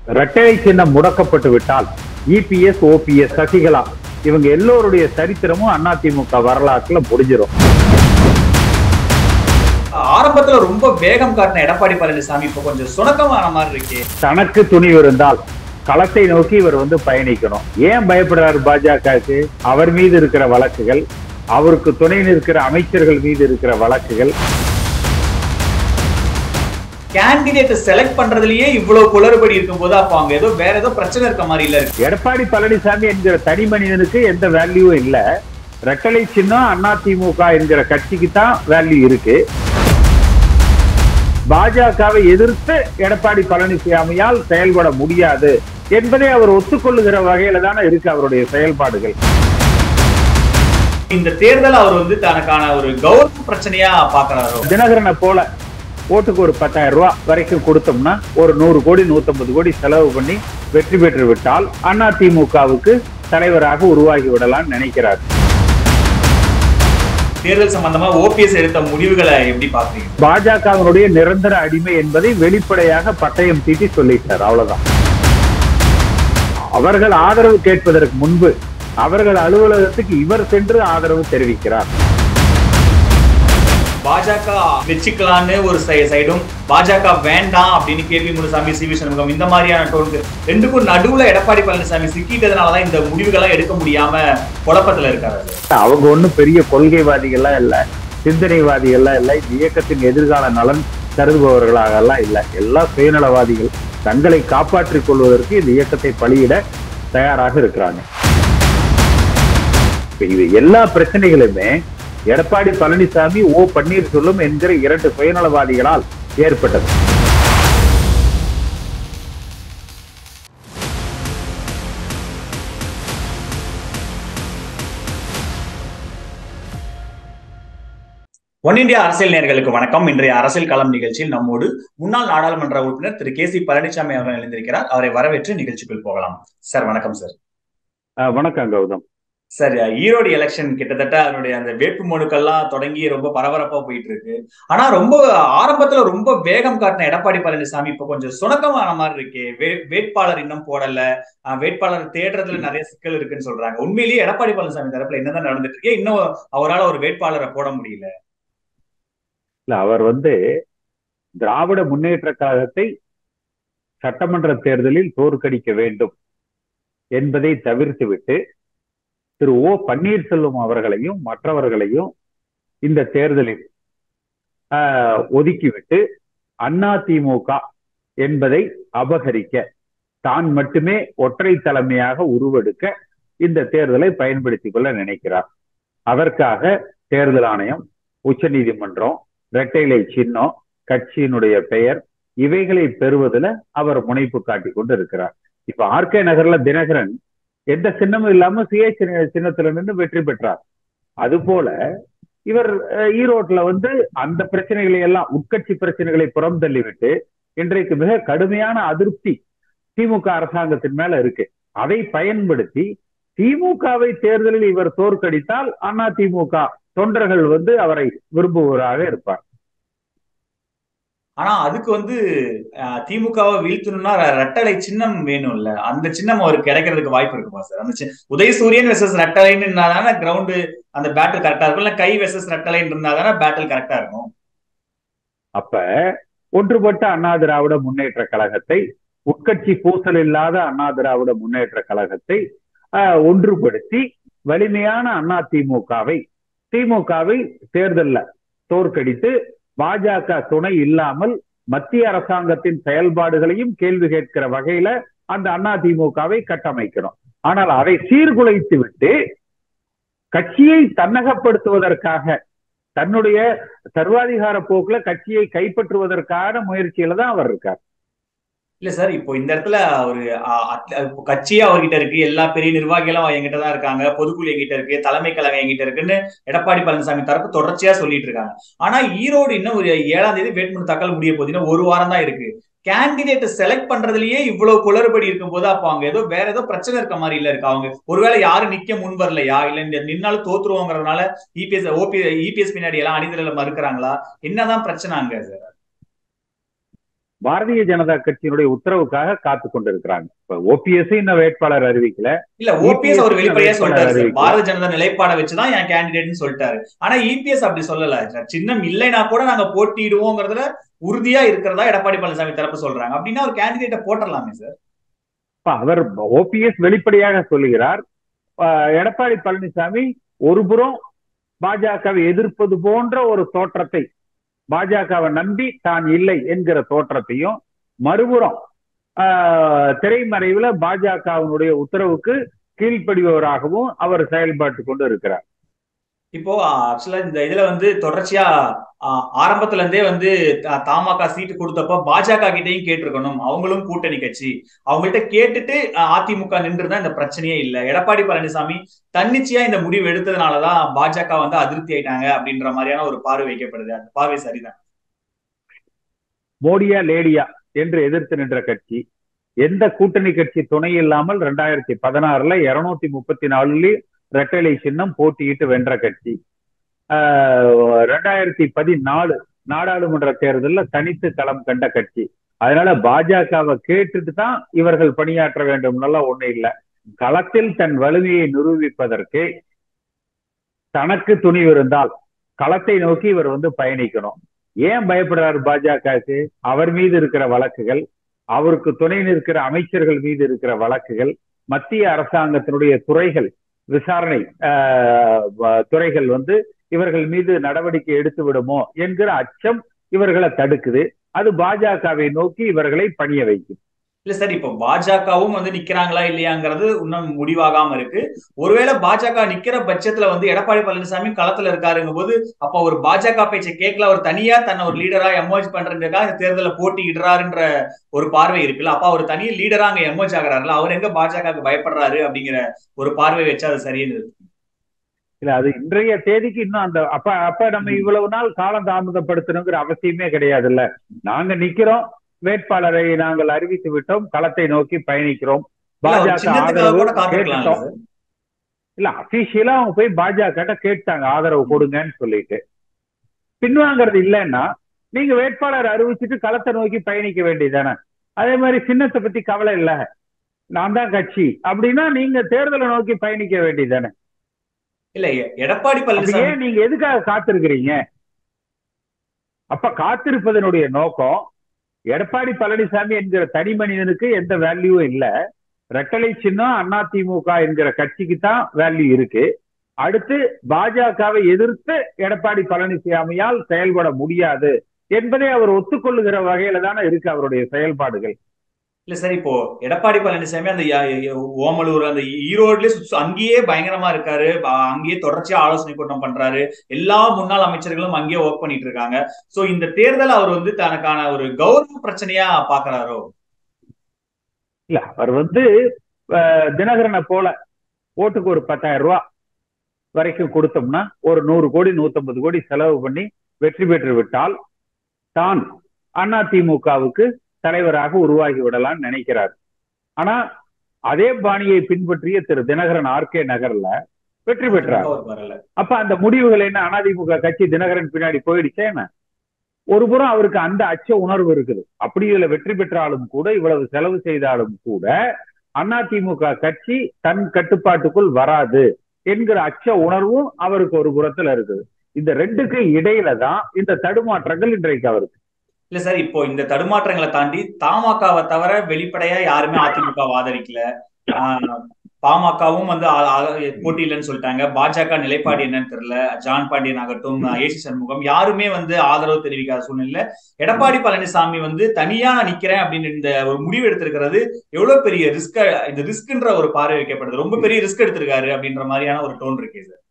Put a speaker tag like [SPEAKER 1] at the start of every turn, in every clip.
[SPEAKER 1] இரட்டை சின்னம் முடக்கப்பட்டு விட்டால் இபிஎஸ் ஓபிஎஸ் சசிகலா இவங்க எல்லோருடைய சரித்திரமும் அதிமுக வரலாற்றுல முடிஞ்சிடும்
[SPEAKER 2] ஆரம்பத்துல ரொம்ப வேகம் காட்டின எடப்பாடி பழனிசாமி இப்ப கொஞ்சம் சுணக்கமான மாதிரி இருக்கு
[SPEAKER 1] தனக்கு துணிவு இருந்தால் களத்தை நோக்கி இவர் வந்து பயணிக்கணும் ஏன் பயப்படுறாரு பாஜகவுக்கு அவர் மீது இருக்கிற வழக்குகள் அவருக்கு துணை நிற்கிற அமைச்சர்கள் மீது இருக்கிற வழக்குகள்
[SPEAKER 2] கேண்டிடேட் செலக்ட் பண்றதுலயே இவ்வளவு குளறுபடி இருக்கும்போது அப்ப அங்க ஏதோ வேற ஏதோ பிரச்சனை இருக்க மாதிரி இல்ல இருக்கு
[SPEAKER 1] எடப்பாடி பழனிசாமி என்கிற தனி மனிதனுக்கு எந்த வேல்யூவும் இல்ல ரெட்டலை சின்னம் அதிமுக என்கிற கட்சிக்கு தான் வேல்யூ இருக்கு பாஜகவை எதிர்த்து எடப்பாடி பழனிசாமியால் செயல்பட முடியாது என்பதை அவர் ஒத்துக்கொள்ளுகிற வகையில தானே இருக்கு அவருடைய செயல்பாடுகள்
[SPEAKER 2] இந்த தேர்தல் அவர் வந்து தனக்கான ஒரு கௌரவ பிரச்சனையா பாக்குறாரோ
[SPEAKER 1] தினகரனை போல ஓட்டுக்கு ஒரு பத்தாயிரம் ரூபாய் வரைக்கும் கொடுத்தோம்னா ஒரு நூறு கோடி நூத்தம்பது கோடி செலவு பண்ணி வெற்றி பெற்று விட்டால் அதிமுகவுக்கு தலைவராக உருவாகி விடலாம்னு நினைக்கிறார்
[SPEAKER 2] தேர்தல் சம்பந்தமா ஓபிஎஸ் எடுத்த முடிவுகளை எப்படி பாக்குறீங்க
[SPEAKER 1] பாஜகவினுடைய நிரந்தர அடிமை என்பதை வெளிப்படையாக பட்டயம் தீட்டி சொல்லிட்டார் அவ்வளவுதான் அவர்கள் ஆதரவு கேட்பதற்கு முன்பு அவர்கள் அலுவலகத்துக்கு இவர் சென்று ஆதரவு தெரிவிக்கிறார்
[SPEAKER 2] பாஜக வச்சுக்கலான்னு ஒரு சை- சைடும் பாஜக வேண்டாம் அப்படின்னு K P Munusamy C V Shanmugam இந்த மாதிரியான டோனுக்கு ரெண்டுக்கும் நடுவுல எடப்பாடி பழனிசாமி சிக்கிட்டதுனாலதான் இந்த முடிவுகள்லாம் எடுக்க முடியாம குழப்பத்துல இருக்காரு
[SPEAKER 1] அவங்க ஒண்ணும் பெரிய கொள்கைவாதிகள்லாம் இல்ல சிந்தனைவாதிகள்லாம் இல்ல இந்த இயக்கத்தின் எதிர்கால நலன் கருதுபவர்களாக எல்லாம் இல்ல எல்லாம் சுயநலவாதிகள் தங்களை காப்பாற்றிக் கொள்வதற்கு இந்த இயக்கத்தை பலியிட தயாராக இருக்கிறாங்க இப்ப இது எல்லா பிரச்சனைகளுமே எடப்பாடி பழனிசாமி ஓ பன்னீர்செல்வம் என்கிற இரண்டு சுயநலவாதிகளால் ஏற்பட்டது
[SPEAKER 2] ஒன் இந்தியா அரசியல் நேர்களுக்கு வணக்கம் இன்றைய அரசியல் களம் நிகழ்ச்சியில் நம்மோடு முன்னாள் நாடாளுமன்ற உறுப்பினர் திரு கே சி பழனிசாமி அவர்கள் இணைந்திருக்கிறார் அவரை வரவேற்று நிகழ்ச்சிக்குள் போகலாம் சார் வணக்கம் சார்
[SPEAKER 1] அஹ் வணக்கம் கௌதம்
[SPEAKER 2] சார் ஈரோடு எலெக்ஷன் கிட்டத்தட்ட அதனுடைய அந்த வேட்பு மனுக்கள்லாம் தொடங்கி ரொம்ப பரபரப்பா போயிட்டு இருக்கு ஆனா ரொம்ப ஆரம்பத்துல ரொம்ப வேகம் காட்டின எடப்பாடி பழனிசாமி இப்ப கொஞ்சம் சுணக்கமான மாதிரி இருக்கு வே- வேட்பாளர் இன்னும் போடல அஹ் வேட்பாளர் தேடுறதுல நிறைய சிக்கல் இருக்குன்னு சொல்றாங்க உண்மையிலேயே எடப்பாடி பழனிசாமி தரப்புல என்னதான் நடந்துட்டு இருக்கு இன்னும் அவரால் ஒரு வேட்பாளரை போட முடியல
[SPEAKER 1] இல்ல அவர் வந்து திராவிட முன்னேற்ற கழகத்தை சட்டமன்ற தேர்தலில் தோற்கடிக்க வேண்டும் என்பதை தவிர்த்துவிட்டு திரு ஓ பன்னீர்செல்வம் அவர்களையும் மற்றவர்களையும் இந்த தேர்தலில் ஆஹ், ஒதுக்கிவிட்டு அதிமுக என்பதை அபகரிக்க தான் மட்டுமே ஒற்றை தலைமையாக உருவெடுக்க இந்த தேர்தலை பயன்படுத்திக் கொள்ள நினைக்கிறார் அதற்காக தேர்தல் ஆணையம் உச்சநீதிமன்றம் இரட்டைலை சின்னம் கட்சியினுடைய பெயர் இவைகளை பெறுவதில் அவர் முனைப்பு காட்டிக் கொண்டு இருக்கிறார் இப்ப ஆர்கே நகர்ல தினகரன் எந்த சின்னமும் இல்லாம சுய சின்ன- சின்னத்துல நின்று வெற்றி பெற்றார் அது போல இவர் அஹ், ஈரோட்ல வந்து அந்த பிரச்சனைகளை எல்லாம் உட்கட்சி பிரச்சனைகளை புறம் தள்ளிவிட்டு இன்றைக்கு மிக கடுமையான அதிருப்தி திமுக அரசாங்கத்தின் மேல இருக்கு அதை பயன்படுத்தி திமுகவை தேர்தலில் இவர் தோற்கடித்தால் அண்ணா திமுக தொண்டர்கள் வந்து அவரை விரும்புவராக இருப்பார்
[SPEAKER 2] ஆனா அதுக்கு வந்து அஹ், திமுகவை வீழ்த்தணும்னா ர- ரெட்டலை சின்னம் வேணும்ல அந்த சின்னம் அவருக்கு கிடைக்கிறதுக்கு வாய்ப்பு இருக்குமா சார் அந்த சி- உதயசூரியன் வெர்சஸ் ரெட்டலைன்னு இருந்தாதானே கிரவுண்டு அந்த பேட்டில் கரெக்டா இருக்கும் இல்ல கை வெர்சஸ் ரெட்டலைன்னு இருந்தாதானே பேட்டில் கரெக்டா இருக்கும்
[SPEAKER 1] அப்ப ஒன்றுபட்ட அண்ணா திராவிட முன்னேற்ற கழகத்தை உட்கட்சி பூசல் இல்லாத அண்ணா திராவிட முன்னேற்ற கழகத்தை ஆஹ், ஒன்றுபடுத்தி வலிமையான அண்ணா திமுகவை திமுகவை தேர்தல்ல தோற்கடித்து பாஜக துணை இல்லாமல் மத்திய அரசாங்கத்தின் செயல்பாடுகளையும் கேள்வி கேட்கிற வகையில அந்த அண்ணா திமுகவை கட்டமைக்கணும் ஆனால் அதை சீர்குலைத்து விட்டு கட்சியை தன்னகப்படுத்துவதற்காக தன்னுடைய சர்வாதிகார போக்குல கட்சியை கைப்பற்றுவதற்கான முயற்சியில தான் அவர் இருக்கார்
[SPEAKER 2] இல்ல சார் இப்போ இந்த இடத்துல ஒரு அஹ், அத்- இப்போ கட்சியே அவர்கிட்ட இருக்கு எல்லா பெரிய நிர்வாகிகளும் என்கிட்ட தான் இருக்காங்க பொதுக்குழு என்கிட்ட இருக்கு தலைமை கழகம் என்கிட்ட இருக்குன்னு எடப்பாடி பழனிசாமி தரப்பு தொடர்ச்சியா சொல்லிட்டு இருக்காங்க ஆனா ஈரோடு இன்னும் ஒரு ஏழாம் தேதி வேட்புமனு தாக்கல் முடிய போகுது இன்னும் ஒரு வாரம் தான் இருக்கு கேண்டிடேட் செலக்ட் பண்றதுலயே இவ்வளவு குளறுபடி இருக்கும்போது அப்போ அங்க ஏதோ வேற ஏதோ பிரச்சனை இருக்க மாதிரி இல்ல இருக்கு அவங்க ஒருவேளை யாரும் நிக்க முன் வரலையா இல்ல இந்த நின்னாலும் தோத்துருவோங்கிறதுனால இபிஎஸ் ஓபி இபிஎஸ் பின்னாடி எல்லாம் அணிதிரல மறுக்கிறாங்களா என்னதான் பிரச்சனை அங்க சார்
[SPEAKER 1] பாரதிய ஜனதா கட்சியினுடைய உத்தரவுக்காக காத்து கொண்டிருக்கிறாங்க இப்ப ஓபிஎஸ் இன்னும் வேட்பாளர் அறிவிக்கல
[SPEAKER 2] இல்ல ஓபிஎஸ் அவர் வெளிப்படையா சொல்லிட்டாரு சார்
[SPEAKER 1] அறிவிக்கல.
[SPEAKER 2] பாரதிய ஜனதா நிலைப்பாடை வச்சுதான் என் கேண்டிடேட்னு சொல்லிட்டாரு ஆனா இபிஎஸ் அப்படி சொல்லல சின்னம் இல்லைனா கூட நாங்க போட்டியிடுவோங்கிறதுல உறுதியா இருக்கிறதா எடப்பாடி பழனிசாமி தரப்பு சொல்றாங்க அப்படின்னா ஒரு கேண்டிடேட்டை போட்டுடலாமே சார்
[SPEAKER 1] இப்ப அவர் ஓபிஎஸ் வெளிப்படையாக சொல்லுகிறார் அஹ் எடப்பாடி பழனிசாமி ஒருபுறம் பாஜகவை எதிர்ப்பது போன்ற ஒரு தோற்றத்தை பாஜகவை நம்பி தான் இல்லை என்கிற தோற்றத்தையும் மறுபுறம் ஆஹ், திரைமறைவுல பாஜகவினுடைய உத்தரவுக்கு கீழ்ப்படிபவராகவும் அவர் செயல்பாட்டு கொண்டு இருக்கிறார்
[SPEAKER 2] இப்போ ஆக்சுவலா இந்த இதுல வந்து தொடர்ச்சியா ஆ, ஆரம்பத்துல இருந்தே வந்து த- தமாக சீட்டு கொடுத்தப்போ பாஜக கிட்டயும் கேட்டிருக்கணும் அவங்களும் கூட்டணி கட்சி அவங்கள்ட்ட கேட்டுட்டு அ, அதிமுக நின்றுதான் இந்த பிரச்சனையே இல்ல எடப்பாடி பழனிசாமி தன்னிச்சையா இந்த முடிவு எடுத்ததுனாலதான் பாஜக வந்து அதிருப்தி ஆயிட்டாங்க அப்படின்ற மாதிரியான ஒரு பார்வை வைக்கப்படுது அந்த பார்வை சரிதான்
[SPEAKER 1] மோடியா லேடியா என்று எதிர்த்து நின்ற கட்சி எந்த கூட்டணி கட்சி துணை இல்லாமல் ரெண்டாயிரத்தி பதினாறுல இருநூத்தி முப்பத்தி நாலுலயும் ரெட்டலை சின்னம் போட்டியிட்டு வென்ற கட்சி ஆஹ் ரெண்டாயிரத்தி பதினாலு நாடாளுமன்ற தேர்தலில் தனித்து களம் கண்ட கட்சி அதனால பாஜகவை கேட்டுட்டு தான் இவர்கள் பணியாற்ற வேண்டும்னெல்லாம் ஒண்ணு இல்லை களத்தில் தன் வலிமையை நிரூபிப்பதற்கு தனக்கு துணிவு இருந்தால் களத்தை நோக்கி இவர் வந்து பயணிக்கணும் ஏன் பயப்படுறாரு பாஜகவுக்கு அவர் மீது இருக்கிற வழக்குகள் அவருக்கு துணை நிற்கிற அமைச்சர்கள் மீது இருக்கிற வழக்குகள் மத்திய அரசாங்கத்தினுடைய துறைகள் விசாரணை ஆஹ், வ- துறைகள் வந்து இவர்கள் மீது நடவடிக்கை எடுத்து விடுமோ என்கிற அச்சம் இவர்களை தடுக்குது அது பாஜகவை நோக்கி இவர்களை பணிய வைக்கும்
[SPEAKER 2] இல்ல சார் இப்போ பாஜகவும் வந்து நிக்கிறாங்களா இல்லையாங்கிறது இன்னும் முடிவாகாம இருக்கு ஒருவேளை பாஜக நிக்கிற பட்சத்துல வந்து எடப்பாடி பழனிசாமி களத்துல இருக்காருங்கும் போது அப்ப ஒரு பாஜக பேச்சை கேட்கல அவர் தனியா தன்னை ஒரு லீடரா எமோஜ் பண்றதுக்காக இந்த தேர்தலில் போட்டியிடுறாருன்ற ஒரு பார்வை இருக்குல்ல அப்ப அவர் தனி லீடரா அங்க எமோஜ் ஆகுறாருல அவர் எங்க பாஜகவுக்கு பயப்படுறாரு அப்படிங்கிற ஒரு பார்வை வச்சா அது சரின்னு இருக்கு.
[SPEAKER 1] இல்ல அது இன்றைய தேதிக்கு இன்னும் அந்த அப்ப அப்ப நம்ம இவ்வளவு நாள் காலம் தாமதப்படுத்தணுங்கிற அவசியமே கிடையாதுல்ல நாங்க நிக்கிறோம் வேட்பாளரை நாங்கள் அறிவித்து விட்டோம் களத்தை நோக்கி பயணிக்கிறோம்
[SPEAKER 2] இல்ல, ஒரு
[SPEAKER 1] பாஜக
[SPEAKER 2] சின்னத்துக்காக
[SPEAKER 1] ஆதரவு
[SPEAKER 2] கூட காத்திருக்கலாம்
[SPEAKER 1] கேட்டுட்டோம்
[SPEAKER 2] சார்
[SPEAKER 1] இல்ல அபிஷியலா அவங்க போய் பாஜக கிட்ட கேட்டாங்க ஆதரவு கொடுங்கன்னு சொல்லிட்டு பின்வாங்கிறது இல்லைன்னா நீங்க வேட்பாளர் அறிவிச்சுட்டு களத்தை நோக்கி பயணிக்க வேண்டியதானே அதே மாதிரி சின்னத்தை பத்தி கவலை இல்ல நான் தான் கட்சி அப்படின்னா நீங்க தேர்தலை நோக்கி பயணிக்க வேண்டியதானே
[SPEAKER 2] இல்ல எ- எடப்பாடி
[SPEAKER 1] அப்ப
[SPEAKER 2] பழனிசாமி
[SPEAKER 1] ஏன் நீங்க எதுக்காக காத்திருக்கிறீங்க அப்ப காத்திருப்பதனுடைய நோக்கம் எடப்பாடி பழனிசாமி என்கிற தனி மனிதனுக்கு எந்த வேல்யூவும் இல்ல ரெட்டலை சின்னம் அதிமுக என்கிற கட்சிக்கு தான் வேல்யூ இருக்கு அடுத்து பாஜகவை எதிர்த்து எடப்பாடி பழனிசாமியால் செயல்பட முடியாது என்பதை அவர் ஒத்துக்கொள்ளுகிற வகையில தானே இருக்கு அவருடைய செயல்பாடுகள்
[SPEAKER 2] இல்ல சார் இப்போ எடப்பாடி பழனிசாமி அந்த ய- ய- ஓமலூர் அந்த ஈரோட்லயே சுத்து- அங்கேயே பயங்கரமா இருக்காரு ப- அங்கேயே தொடர்ச்சியா ஆலோசனை கூட்டம் பண்றாரு எல்லா முன்னாள் அமைச்சர்களும் அங்கேயே ஒர்க் பண்ணிட்டு இருக்காங்க சோ இந்த தேர்தல் அவர் வந்து தனக்கான ஒரு கௌரவ பிரச்சனையா பாக்குறாரோ
[SPEAKER 1] இல்ல அவர் வந்து அஹ், தினகரனை போல ஓட்டுக்கு ஒரு பத்தாயிரம் ரூபாய் வரைக்கும் கொடுத்தோம்னா ஒரு நூறு கோடி நூத்தம்பது கோடி செலவு பண்ணி வெற்றி பெற்று விட்டால் தான் அதிமுகவுக்கு தலைவராக உருவாகி விடலாம்னு நினைக்கிறார் ஆனா அதே பாணியை பின்பற்றிய திரு தினகரன் ஆர்கே நகர்ல வெற்றி பெற்றார்
[SPEAKER 2] அவர் வரல
[SPEAKER 1] அப்ப அந்த முடிவுகள் என்ன அதிமுக கட்சி தினகரன் பின்னாடி போயிடுச்சே என்ன ஒரு புறம் அவருக்கு அந்த அச்ச உணர்வு இருக்குது அப்படி இதுல வெற்றி பெற்றாலும் கூட இவ்வளவு செலவு செய்தாலும் கூட அதிமுக கட்சி தன் கட்டுப்பாட்டுக்குள் வராது என்கிற அச்ச உணர்வும் அவருக்கு ஒரு புறத்துல இருக்குது இந்த ரெண்டுக்கு இடையில தான் இந்த தடுமாற்றங்கள் இன்றைக்கு அவருக்கு
[SPEAKER 2] இல்ல சார் இப்போ இந்த தடுமாற்றங்களை தாண்டி தமாகவை தவிர வெளிப்படையா யாருமே அதிமுக ஆதரிக்கல ஆஹ் பாமகவும் வந்து ஆ- ஆ- போட்டி இல்லைன்னு சொல்லிட்டாங்க பாஜக நிலைப்பாடு என்னன்னு தெரியல ஜான் பாண்டியன் ஆகட்டும் ஏசி சண்முகம் யாருமே வந்து ஆதரவு தெரிவிக்காத சூழ்நிலையில எடப்பாடி பழனிசாமி வந்து தனியா நான் நிக்கிறேன் அப்படின்னு இந்த ஒரு முடிவு எடுத்திருக்கிறது எவ்வளவு பெரிய ரிஸ்க் இந்த ரிஸ்க்ன்ற ஒரு பார்வை வைக்கப்படுது ரொம்ப பெரிய ரிஸ்க் எடுத்திருக்காரு அப்படின்ற மாதிரியான ஒரு டோன் இருக்கு சார்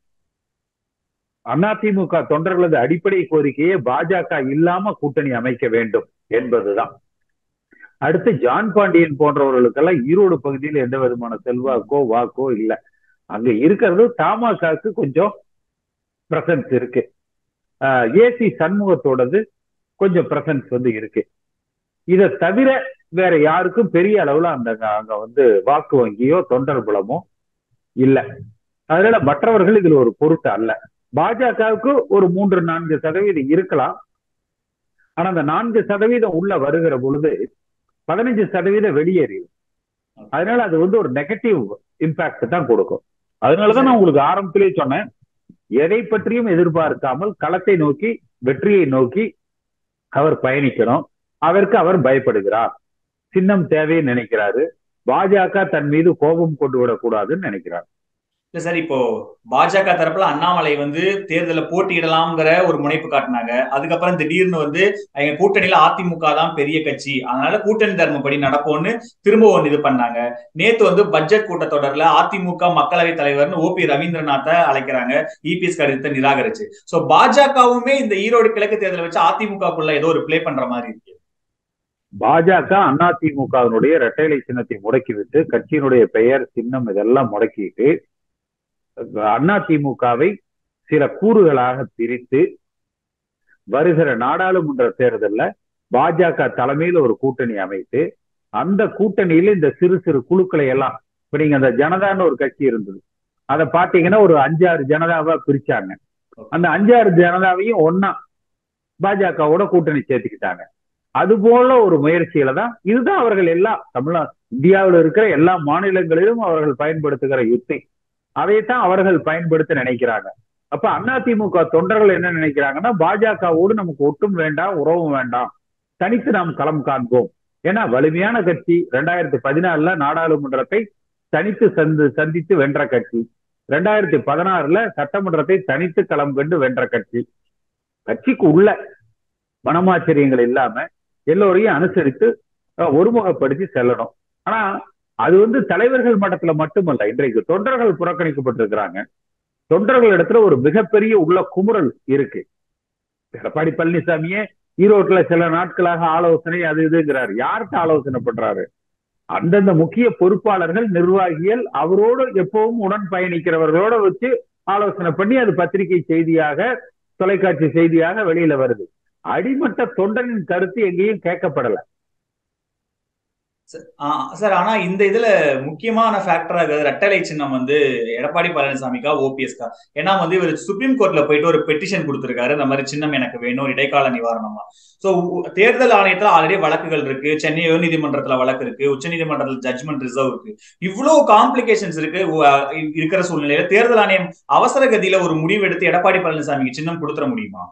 [SPEAKER 1] அதிமுக தொண்டர்களது அடிப்படை கோரிக்கையே பாஜக இல்லாம கூட்டணி அமைக்க வேண்டும் என்பதுதான் அடுத்து ஜான் பாண்டியன் போன்றவர்களுக்கெல்லாம் ஈரோடு பகுதியில் எந்த விதமான செல்வாக்கோ வாக்கோ இல்லை அங்க இருக்கிறது தமாகக்கு கொஞ்சம் பிரசன்ஸ் இருக்கு ஏசி சண்முகத்தோடது கொஞ்சம் பிரசன்ஸ் வந்து இருக்கு இதை தவிர வேற யாருக்கும் பெரிய அளவுல அந்த அங்க வந்து வாக்கு வங்கியோ தொண்டர் புலமோ இல்லை அதனால மற்றவர்கள் இதுல ஒரு பொருட்டு அல்ல பாஜகவுக்கு ஒரு மூன்று நான்கு சதவீதம் இருக்கலாம் ஆனா அந்த நான்கு சதவீதம் உள்ள வருகிற பொழுது பதினஞ்சு சதவீதம் வெளியேறியும் அதனால அது வந்து ஒரு நெகட்டிவ் இம்பாக்ட் தான் கொடுக்கும் அதனாலதான் நான் உங்களுக்கு ஆரம்பத்திலேயே சொன்னேன் எதை பற்றியும் எதிர்பார்க்காமல் களத்தை நோக்கி வெற்றியை நோக்கி அவர் பயணிக்கணும் அதற்கு அவர் பயப்படுகிறார் சின்னம் தேவைன்னு நினைக்கிறாரு பாஜக தன் மீது கோபம் கொண்டு விடக்கூடாதுன்னு நினைக்கிறார்
[SPEAKER 2] இல்ல சார் இப்போ பாஜக தரப்புல அண்ணாமலை வந்து தேர்தலில் போட்டியிடலாம்ங்கிற ஒரு முனைப்பு காட்டினாங்க அதுக்கப்புறம் திடீர்னு வந்து எங்க கூட்டணியில அதிமுக தான் பெரிய கட்சி அதனால கூட்டணி தர்மப்படி நடப்போம்னு திரும்ப ஒன்று இது பண்ணாங்க நேத்து வந்து பட்ஜெட் கூட்டத்தொடர்ல அதிமுக மக்களவை தலைவர்னு ஓ பி ரவீந்திரநாத்தை அழைக்கிறாங்க இபிஎஸ் கடிதத்தை நிராகரிச்சு சோ பாஜகவுமே இந்த ஈரோடு கிழக்கு தேர்தலை வச்சு அதிமுகக்குள்ள ஏதோ ஒரு பிளே பண்ற மாதிரி இருக்கு
[SPEAKER 1] பாஜக அதிமுகவினுடைய இரட்டைலை சின்னத்தை முடக்கிவிட்டு கட்சியினுடைய பெயர் சின்னம் இதெல்லாம் முடக்கிட்டு அதிமுகவை சில கூறுகளாக பிரித்து வருகிற நாடாளுமன்ற தேர்தல்ல பாஜக தலைமையில் ஒரு கூட்டணி அமைத்து அந்த கூட்டணியில இந்த சிறு சிறு குழுக்களை எல்லாம் இப்ப நீங்க அந்த ஜனதான்னு ஒரு கட்சி இருந்தது அதை பாத்தீங்கன்னா ஒரு அஞ்சாறு ஜனதாவா பிரிச்சாங்க அந்த அஞ்சாறு ஜனதாவையும் ஒன்னா பாஜகவோட கூட்டணி சேர்த்துக்கிட்டாங்க அது போல ஒரு முயற்சியில தான் இதுதான் அவர்கள் எல்லா தமிழ்நா இந்தியாவில் இருக்கிற எல்லா மாநிலங்களிலும் அவர்கள் பயன்படுத்துகிற யுத்தி அதைத்தான் அவர்கள் பயன்படுத்த நினைக்கிறாங்க அப்ப அதிமுக தொண்டர்கள் என்ன நினைக்கிறாங்கன்னா பாஜகவோடு நமக்கு ஒட்டும் வேண்டாம் உறவும் வேண்டாம் தனித்து நாம் களம் காண்போம் ஏன்னா வலிமையான கட்சி ரெண்டாயிரத்தி பதினாலுல நாடாளுமன்றத்தை தனித்து சந்து சந்தித்து வென்ற கட்சி ரெண்டாயிரத்தி பதினாறுல சட்டமன்றத்தை தனித்து களம் கண்டு வென்ற கட்சி கட்சிக்கு உள்ள மனமாச்சரியங்கள் இல்லாம எல்லோரையும் அனுசரித்து ஒருமுகப்படுத்தி செல்லணும் ஆனா அது வந்து தலைவர்கள் மட்டத்துல மட்டுமல்ல இன்றைக்கு தொண்டர்கள் புறக்கணிக்கப்பட்டிருக்கிறாங்க தொண்டர்கள் இடத்துல ஒரு மிகப்பெரிய உள்ள குமுறல் இருக்கு எடப்பாடி பழனிசாமியே ஈரோட்டுல சில நாட்களாக ஆலோசனை அது இதுங்கிறாரு யாருக்கு ஆலோசனை பண்றாரு அந்தந்த முக்கிய பொறுப்பாளர்கள் நிர்வாகிகள் அவரோடு எப்பவும் உடன் பயணிக்கிறவர்களோட வச்சு ஆலோசனை பண்ணி அது பத்திரிகை செய்தியாக தொலைக்காட்சி செய்தியாக வெளியில வருது அடிமட்ட தொண்டனின் கருத்து எங்கேயும் கேட்கப்படல
[SPEAKER 2] சார் ஆனா இந்த இதுல முக்கியமான ஃபேக்டரா இருக்கிறது ரெட்டலை சின்னம் வந்து எடப்பாடி பழனிசாமிக்கா ஓபிஎஸ்கா ஏன்னா வந்து இவர் சுப்ரீம் கோர்ட்ல போயிட்டு ஒரு பெட்டிஷன் கொடுத்திருக்காரு இந்த மாதிரி சின்னம் எனக்கு வேணும் இடைக்கால நிவாரணமா சோ தேர்தல் ஆணையத்துல ஆல்ரெடி வழக்குகள் இருக்கு சென்னை உயர்நீதிமன்றத்துல வழக்கு இருக்கு உச்சநீதிமன்றத்துல ஜட்மெண்ட் ரிசர்வ் இருக்கு இவ்வளவு காம்ப்ளிகேஷன்ஸ் இருக்கு இருக்கிற சூழ்நிலையில தேர்தல் ஆணையம் அவசர கதியில ஒரு முடிவு எடுத்து எடப்பாடி பழனிசாமிக்கு சின்னம் கொடுத்துட முடியுமா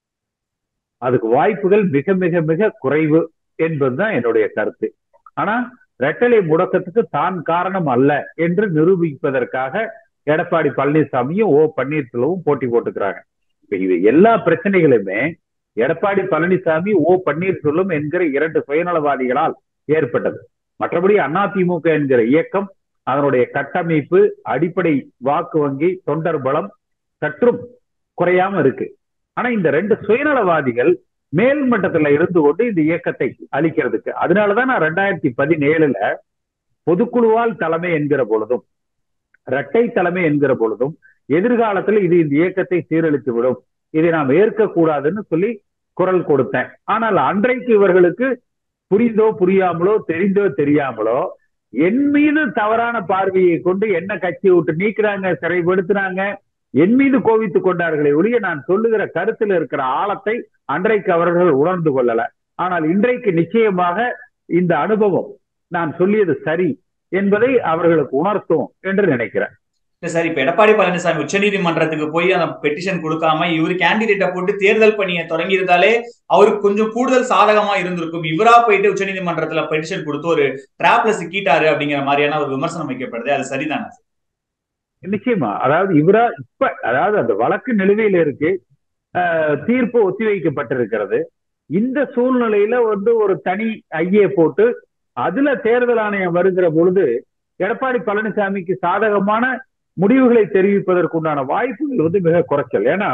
[SPEAKER 1] அதுக்கு வாய்ப்புகள் மிக மிக மிக குறைவு என்பதுதான் என்னுடைய கருத்து ஆனா ரெட்டலை முடக்கத்துக்கு தான் காரணம் அல்ல என்று நிரூபிப்பதற்காக எடப்பாடி பழனிசாமியும் ஓ பன்னீர்செல்வமும் போட்டி போட்டுக்கிறாங்க இப்ப இது எல்லா பிரச்சனைகளுமே எடப்பாடி பழனிசாமி ஓ பன்னீர்செல்வம் என்கிற இரண்டு சுயநலவாதிகளால் ஏற்பட்டது மற்றபடி அதிமுக என்கிற இயக்கம் அதனுடைய கட்டமைப்பு அடிப்படை வாக்கு வங்கி தொண்டர் பலம் சற்றும் குறையாம இருக்கு ஆனா இந்த ரெண்டு சுயநலவாதிகள் மேல் மட்டத்துல இருந்து கொண்டு இந்த இயக்கத்தை அளிக்கிறதுக்கு அதனாலதான் நான் ரெண்டாயிரத்தி பதினேழுல பொதுக்குழுவால் தலைமை என்கிற பொழுதும் இரட்டை தலைமை என்கிற பொழுதும் எதிர்காலத்தில் இது இந்த இயக்கத்தை சீரழித்து விடும் இதை நாம் ஏற்கக்கூடாதுன்னு சொல்லி குரல் கொடுத்தேன் ஆனால் அன்றைக்கு இவர்களுக்கு புரிந்தோ புரியாமலோ தெரிந்தோ தெரியாமலோ என் மீது தவறான பார்வையை கொண்டு என்ன கட்சியை விட்டு நீக்கிறாங்க சிறைப்படுத்துறாங்க என் மீது கோவித்துக் கொண்டார்களே ஒழிய நான் சொல்லுகிற கருத்தில் இருக்கிற ஆழத்தை அன்றைக்கு அவர்கள் உணர்ந்து கொள்ளல ஆனால் இன்றைக்கு நிச்சயமாக இந்த அனுபவம் நான் சொல்லியது சரி என்பதை அவர்களுக்கு உணர்த்தும் என்று நினைக்கிறேன்
[SPEAKER 2] இல்ல சார் இப்ப எடப்பாடி பழனிசாமி உச்சநீதிமன்றத்துக்கு போய் அந்த பெட்டிஷன் கொடுக்காம இவரு கேண்டிடேட்டை போட்டு தேர்தல் பணியை தொடங்கி இருந்தாலே அவருக்கு கொஞ்சம் கூடுதல் சாதகமா இருந்திருக்கும் இவரா போயிட்டு உச்சநீதிமன்றத்துல பெட்டிஷன் கொடுத்து ஒரு டிராப்ல சிக்கிட்டாரு அப்படிங்கிற மாதிரியான ஒரு விமர்சனம் வைக்கப்படுது அது சரிதானே
[SPEAKER 1] நிச்சயமா அதாவது இவரா இப்ப அதாவது அந்த வழக்கு நிலுவையில இருக்கு தீர்ப்பு ஒத்திவைக்கப்பட்டிருக்கிறது இந்த சூழ்நிலையில வந்து ஒரு தனி ஐயே போட்டு அதுல தேர்தல் ஆணையம் வருகிற பொழுது எடப்பாடி பழனிசாமிக்கு சாதகமான முடிவுகளை தெரிவிப்பதற்குண்டான வாய்ப்புகள் வந்து மிக குறைச்சல் ஏன்னா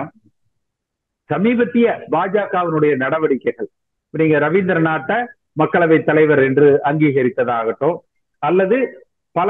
[SPEAKER 1] சமீபத்திய பாஜகவினுடைய நடவடிக்கைகள் நீங்க ரவீந்திரநாத்தை மக்களவை தலைவர் என்று அங்கீகரித்ததாகட்டும் அல்லது பல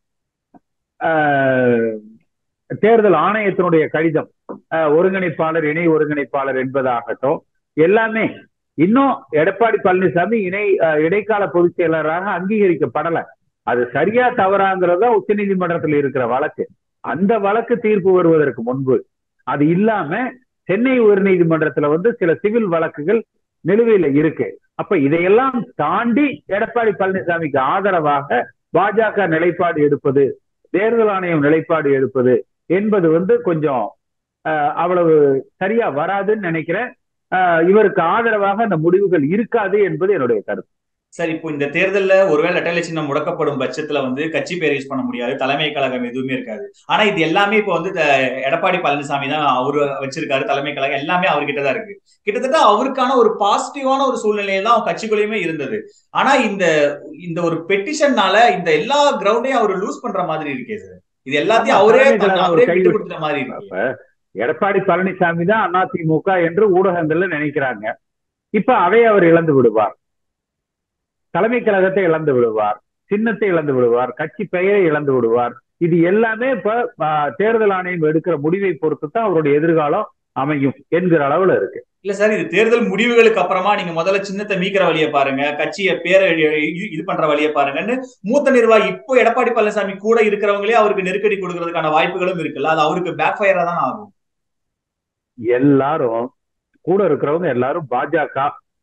[SPEAKER 1] தேர்தல் ஆணையத்தினுடைய கடிதம் ஒருங்கிணைப்பாளர் இணை ஒருங்கிணைப்பாளர் என்பதாகட்டும் எல்லாமே இன்னும் எடப்பாடி பழனிசாமி இணை இடைக்கால பொதுச் செயலராக அங்கீகரிக்கப்படல அது சரியா தவறாங்கிறதா உச்ச நீதிமன்றத்தில் இருக்கிற வழக்கு அந்த வழக்கு தீர்ப்பு வருவதற்கு முன்பு அது இல்லாம சென்னை உயர்நீதிமன்றத்துல வந்து சில சிவில் வழக்குகள் நிலுவையில இருக்கு அப்ப இதையெல்லாம் தாண்டி எடப்பாடி பழனிசாமிக்கு ஆதரவாக பாஜக நிலைப்பாடு எடுப்பது தேர்தல் ஆணையம் நிலைப்பாடு எடுப்பது என்பது வந்து கொஞ்சம் அவ்வளவு சரியா வராதுன்னு நினைக்கிறேன் இவருக்கு ஆதரவாக அந்த முடிவுகள் இருக்காது என்பது என்னுடைய கருத்து
[SPEAKER 2] சார் இப்போ இந்த தேர்தல்ல ஒருவேளை இரட்டை சின்னம் முடக்கப்படும் பட்சத்துல வந்து கட்சி பேர் யூஸ் பண்ண முடியாது தலைமை கழகம் எதுவுமே இருக்காது ஆனா இது எல்லாமே இப்போ வந்து எடப்பாடி பழனிசாமி தான் அவரு வச்சிருக்காரு தலைமை கழகம் எல்லாமே அவர்கிட்ட தான் இருக்கு கிட்டத்தட்ட அவருக்கான ஒரு பாசிட்டிவான ஒரு சூழ்நிலையில தான் கட்சிக்குள்ளேயுமே இருந்தது ஆனா இந்த இந்த ஒரு பெட்டிஷன்னால இந்த எல்லா கிரவுண்டையும் அவர் லூஸ் பண்ற மாதிரி இருக்கே சார் இது எல்லாத்தையும் அவரே அவரே விட்டு கொடுத்த மாதிரி இருக்கு
[SPEAKER 1] எடப்பாடி பழனிசாமி தான் அதிமுக என்று ஊடகங்கள்ல நினைக்கிறாங்க இப்ப அதை அவர் இழந்து விடுவார் தலைமை கழகத்தை இழந்து விடுவார் சின்னத்தை இழந்து விடுவார் கட்சி பெயரை இழந்து விடுவார் இது எல்லாமே இப்ப தேர்தல் ஆணையம் எடுக்கிற முடிவை பொறுத்து தான் அவருடைய எதிர்காலம் அமையும் என்கிற அளவுல இருக்கு
[SPEAKER 2] இல்ல சார் இது தேர்தல் முடிவுகளுக்கு அப்புறமா நீங்க முதல்ல சின்னத்தை மீக்கிற வழியை பாருங்க கட்சியை பேரை இது பண்ற வழியை பாருங்கன்னு மூத்த நிர்வாகி இப்போ எடப்பாடி பழனிசாமி கூட இருக்கிறவங்களே அவருக்கு நெருக்கடி கொடுக்கறதுக்கான வாய்ப்புகளும் இருக்குல்ல அது அவருக்கு பேக் ஃபயரா தான் ஆகும்
[SPEAKER 1] எல்லாரும் கூட இருக்கிறவங்க எல்லாரும் பாஜக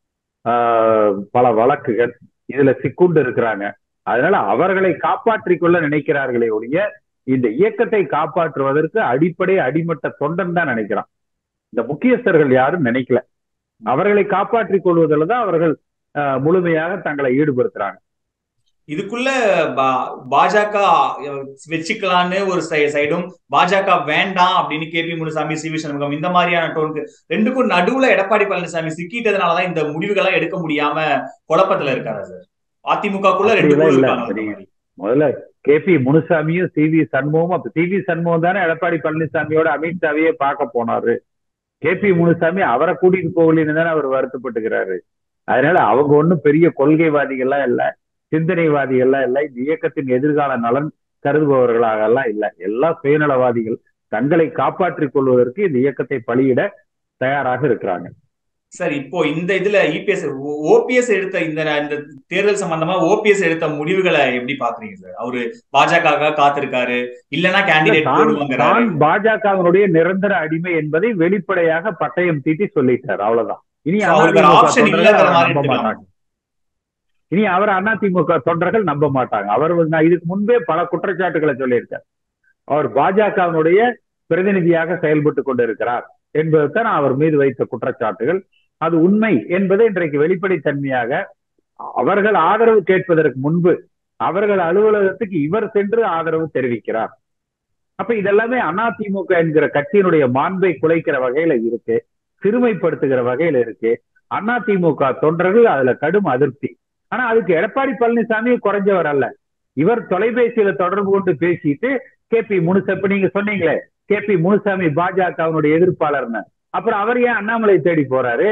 [SPEAKER 1] பல வழக்குகள் இதுல சிக்குண்டு இருக்கிறாங்க அதனால அவர்களை காப்பாற்றிக் கொள்ள நினைக்கிறார்களே ஒழிய இந்த இயக்கத்தை காப்பாற்றுவதற்கு அடிப்படை அடிமட்ட தொண்டன் தான் நினைக்கிறான் இந்த முக்கியஸ்தர்கள் யாரும் நினைக்கல அவர்களை காப்பாற்றிக் கொள்வதில் தான் அவர்கள் முழுமையாக தங்களை ஈடுபடுத்துறாங்க
[SPEAKER 2] இதுக்குள்ள பாஜக வச்சுக்கலான்னு ஒரு சைடும் பாஜக வேண்டாம் அப்படின்னு K P Munusamy C V Shanmugam இந்த மாதிரியான டோனுக்கு ரெண்டுக்கும் நடுவுல எடப்பாடி பழனிசாமி சிக்கிட்டதுனாலதான் இந்த முடிவுகள்லாம் எடுக்க முடியாம குழப்பத்துல இருக்காரா சார் அதிமுகக்குள்ள ரெண்டு
[SPEAKER 1] முதல்ல கே பி முனுசாமியும் சி வி சண்முகமும் அப்ப சி வி சண்முகம் தானே எடப்பாடி பழனிசாமியோட அமித்ஷாவையே பார்க்க போனாரு கே பி முனுசாமி அவரை கூட்டிட்டு போகலன்னு தானே அவர் வருத்தப்பட்டுக்கிறாரு அதனால அவங்க ஒன்றும் பெரிய கொள்கைவாதிகள்லாம் இல்லை சிந்தனைவாதிகள்லாம் இல்லை இந்த இயக்கத்தின் எதிர்கால நலன் கருதுபவர்களாக எல்லாம் இல்லை எல்லாம் சுயநலவாதிகள் தங்களை காப்பாற்றிக் கொள்வதற்கு இந்த இயக்கத்தை பலியிட தயாராக இருக்கிறாங்க
[SPEAKER 2] சார் இப்போ இந்த இதுல இபிஎஸ் ஓபிஎஸ் எடுத்த இந்த இந்த தேர்தல் சம்பந்தமா ஓபிஎஸ் எடுத்த முடிவுகளை எப்படி பாக்குறீங்க சார் அவரு பாஜக காத்திருக்காரு இல்லனா கேண்டிடேட் போடுவாங்க
[SPEAKER 1] பாஜகவினுடைய நிரந்தர அடிமை என்பதை வெளிப்படையாக பட்டயம் தீட்டி சொல்லிட்டார் அவ்வளவுதான் இனி நம்ப மாட்டாங்க இனி அவர் அதிமுக தொண்டர்கள் நம்ப மாட்டாங்க அவர் இதுக்கு முன்பே பல குற்றச்சாட்டுகளை சொல்லியிருக்கார் அவர் பாஜகவினுடைய பிரதிநிதியாக செயல்பட்டு கொண்டிருக்கிறார் என்பதுதான் அவர் மீது வைத்த குற்றச்சாட்டுகள் அது உண்மை என்பதை இன்றைக்கு வெளிப்படைத்தன்மையாக அவர்கள் ஆதரவு கேட்பதற்கு முன்பு அவர்கள் அலுவலகத்துக்கு இவர் சென்று ஆதரவு தெரிவிக்கிறார் அப்ப இதெல்லாமே அதிமுக என்கிற கட்சியினுடைய மாண்பை குலைக்கிற வகையில இருக்கு சிறுமைப்படுத்துகிற வகையில இருக்கு அதிமுக தொண்டர்கள் அதுல கடும் அதிருப்தி ஆனா அதுக்கு எடப்பாடி பழனிசாமி குறைஞ்சவர் அல்ல இவர் தொலைபேசியில தொடர்பு கொண்டு பேசிட்டு கே பி முனுசப்ப நீங்க சொன்னீங்களே கே பி முனுசாமி பாஜகவினுடைய எதிர்ப்பாளர்னு அப்புறம் அவர் ஏன் அண்ணாமலை தேடி போறாரு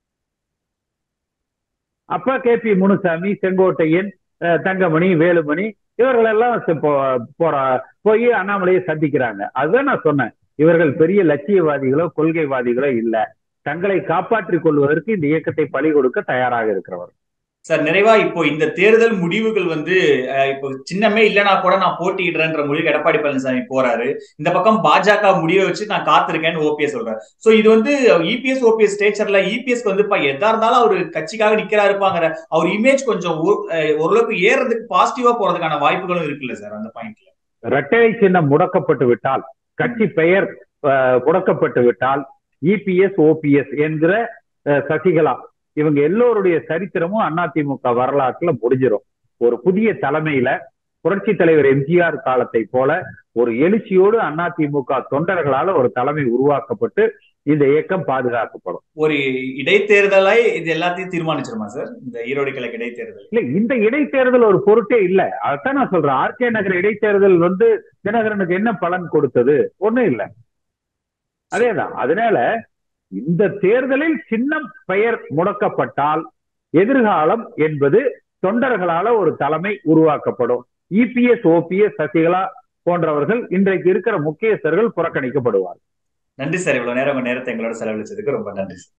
[SPEAKER 1] அப்ப கே பி முனுசாமி செங்கோட்டையன் தங்கமணி வேலுமணி இவர்கள் எல்லாம் போற போய் அண்ணாமலையை சந்திக்கிறாங்க அதுதான் நான் சொன்னேன் இவர்கள் பெரிய லட்சியவாதிகளோ கொள்கைவாதிகளோ இல்ல தங்களை காப்பாற்றிக் கொள்வதற்கு இந்த இயக்கத்தை பலி கொடுக்க தயாராக இருக்கிறவர்
[SPEAKER 2] சார் நிறைவா இப்போ இந்த தேர்தல் முடிவுகள் வந்து இப்போ சின்னமே இல்லைனா கூட நான் போட்டியிடுறேன்ற முடிவுக்கு எடப்பாடி பழனிசாமி போறாரு இந்த பக்கம் பாஜக முடிவை வச்சு நான் காத்திருக்கேன்னு ஓபிஎஸ் சொல்றாரு சோ இது வந்து இபிஎஸ் ஓபிஎஸ் ஸ்டேச்சர்ல இபிஎஸ்க்கு வந்து எதா இருந்தாலும் அவர் கட்சிக்காக நிக்கிறா இருப்பாங்கிற அவர் இமேஜ் கொஞ்சம் ஓரளவுக்கு ஏறதுக்கு பாசிட்டிவா போறதுக்கான வாய்ப்புகளும் இருக்குல்ல சார் அந்த பாயிண்ட்ல
[SPEAKER 1] இரட்டை சின்னம் முடக்கப்பட்டு விட்டால் கட்சி பெயர் முடக்கப்பட்டு விட்டால் இபிஎஸ் ஓபிஎஸ் என்கிற சசிகலா இவங்க எல்லோருடைய சரித்திரமும் அதிமுக வரலாற்றுல முடிஞ்சிடும் ஒரு புதிய தலைமையில புரட்சி தலைவர் எம்ஜிஆர் காலத்தை போல ஒரு எழுச்சியோடு அதிமுக தொண்டர்களால ஒரு தலைமை உருவாக்கப்பட்டு இந்த இயக்கம் பாதுகாக்கப்படும்
[SPEAKER 2] ஒரு இடைத்தேர்தலை இது எல்லாத்தையும் தீர்மானிச்சிருமா சார் இந்த ஈரோடு கிழக்கு இடைத்தேர்தல்
[SPEAKER 1] இல்ல இந்த இடைத்தேர்தல் ஒரு பொருட்டே இல்ல அதான் நான் சொல்றேன் ஆர்கே நகர் இடைத்தேர்தல் வந்து தினகரனுக்கு என்ன பலன் கொடுத்தது ஒண்ணும் இல்ல அதேதான் அதனால இந்த தேர்தலில் சின்னம் பெயர் முடக்கப்பட்டால் எதிர்காலம் என்பது தொண்டர்களால ஒரு தலைமை உருவாக்கப்படும் இபிஎஸ் ஓபிஎஸ் சசிகலா போன்றவர்கள் இன்றைக்கு இருக்கிற முக்கியஸ்தர்கள் புறக்கணிக்கப்படுவார்கள்
[SPEAKER 2] நன்றி சார் இவ்வளவு நேரம் உங்க நேரத்தை எங்களோட செலவழிச்சதுக்கு ரொம்ப நன்றி